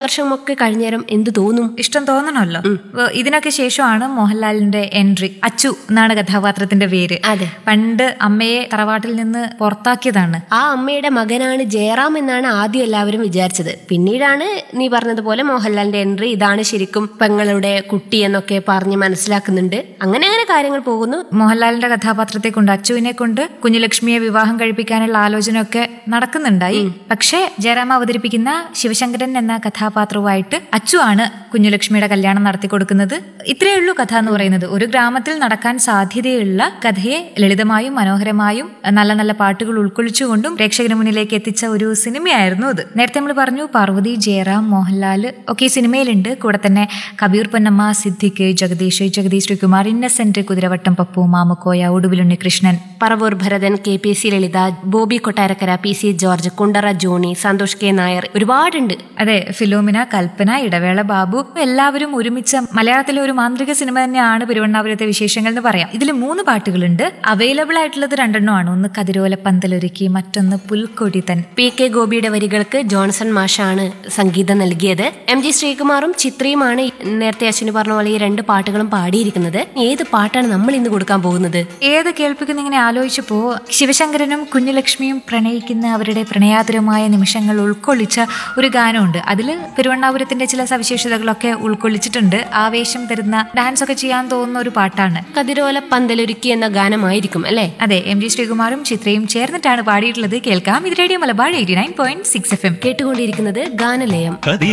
വർഷമൊക്കെ കഴിഞ്ഞേരം എന്ത് തോന്നും ഇഷ്ടം തോന്നണമല്ലോ വ- ഇതിനൊക്കെ ശേഷമാണ് മോഹൻലാലിന്റെ എൻട്രി അച്ചു എന്നാണ് കഥാപാത്രത്തിന്റെ പേര് അതെ. പണ്ട് അമ്മയെ തറവാട്ടിൽ നിന്ന് പുറത്താക്കിയതാണ് ആ അമ്മയുടെ മകനാണ് ജയറാം എന്നാണ് ആദ്യം എല്ലാവരും വിചാരിച്ചത് പിന്നീടാണ് നീ പറഞ്ഞതുപോലെ മോഹൻലാലിന്റെ എൻട്രി ഇതാണ് ശരിക്കും പെങ്ങളുടെ കുട്ടി എന്നൊക്കെ പറഞ്ഞ് മനസ്സിലാക്കുന്നുണ്ട് അങ്ങനെ അങ്ങനെ കാര്യങ്ങൾ പോകുന്നു മോഹൻലാലിന്റെ കഥാപാത്രത്തെ കൊണ്ട് അച്ചുവിനെ കൊണ്ട് കുഞ്ഞുലക്ഷ്മിയെ വിവാഹം കഴിപ്പിക്കാനുള്ള ആലോചനയൊക്കെ നടക്കുന്നുണ്ടായി പക്ഷേ ജയറാം അവതരിപ്പിക്കുന്ന ശിവശങ്കരൻ എന്ന കഥാപാത്രവുമായിട്ട് അച്ചു ആണ് കുഞ്ഞുലക്ഷ്മിയുടെ കല്യാണം നടത്തി കൊടുക്കുന്നത് ഇത്രയേ ഉള്ളൂ കഥ എന്ന് പറയുന്നത് ഒരു ഗ്രാമത്തിൽ നടക്കാൻ സാധ്യതയുള്ള കഥയെ ലളിതമായും മനോഹരമായും നല്ല നല്ല പാട്ടുകൾ ഉൾക്കൊള്ളിച്ചുകൊണ്ടും പ്രേക്ഷകന് മുന്നിലേക്ക് എത്തിച്ച ഒരു സിനിമയായിരുന്നു അത് നേരത്തെ നമ്മൾ പറഞ്ഞു പാർവതി ജയറാം മോഹൻലാൽ ഒക്കെ ഈ സിനിമയിലുണ്ട് കൂടെ തന്നെ Kabir Ponnamma Siddique Jagdish Jagdish Sreekumar Innocent Kuthiravattam Pappu Mamukkoya ഒടുവിലുണ്ണി Krishnan Paravur Bharathan K P C ലളിത Bobby Kottarakkara P C George Kundara Johnny Santhosh K Nair ഒരുപാടുണ്ട് അതെ ഫിലോമിന കൽപ്പന ഇടവേള ബാബു എല്ലാവരും ഒരുമിച്ച മലയാളത്തിലെ ഒരു മാന്ത്രിക സിനിമ തന്നെയാണ് പെരുവണ്ണാപുരത്തെ വിശേഷങ്ങൾ എന്ന് പറയാം ഇതിൽ മൂന്ന് പാട്ടുകളുണ്ട് അവൈലബിൾ ആയിട്ടുള്ളത് രണ്ടെണ്ണമാണ് ഒന്ന് കതിരോല പന്തലൊരുക്കി മറ്റൊന്ന് പുൽക്കൊടി തൻ പി കെ ഗോപിയുടെ വരികൾക്ക് ജോൺസൺ മാഷാണ് സംഗീതം നൽകിയത് എം ജി ശ്രീകുമാറും ചിത്രയുമാണ് നേരത്തെ അശ്വിനി പറഞ്ഞ പോലെ ഈ രണ്ട് പാട്ടുകളും പാടിയിരിക്കുന്നത് ഏത് പാട്ടാണ് നമ്മൾ ഇന്ന് കൊടുക്കാൻ പോകുന്നത് ഏത് കേൾപ്പിക്കുന്ന ഇങ്ങനെ ആലോചിച്ചപ്പോ ശിവശങ്കരനും കുഞ്ഞുലക്ഷ്മിയും പ്രണയിക്കുന്ന അവരുടെ പ്രണയാതുരമായ നിമിഷങ്ങൾ ഉൾക്കൊള്ളിച്ച ഒരു ഗാനമുണ്ട് അതിൽ പെരുവണ്ണാപുരത്തിന്റെ ചില സവിശേഷതകളൊക്കെ ഉൾക്കൊള്ളിച്ചിട്ടുണ്ട് ആവേശം തരുന്ന ഡാൻസ് ഒക്കെ ചെയ്യാൻ തോന്നുന്ന ഒരു പാട്ടാണ് കതിരോല പന്തലൊരുക്കി എന്ന ഗാനമായിരിക്കും അല്ലേ അതെ എം ജി ശ്രീകുമാറും ചിത്രയും ചേർന്നിട്ടാണ് പാടിയിട്ടുള്ളത് കേൾക്കാം ഇത് radio Malabar eighty nine point six F M കേട്ടുകൊണ്ടിരിക്കുന്നത് ഗാനലയം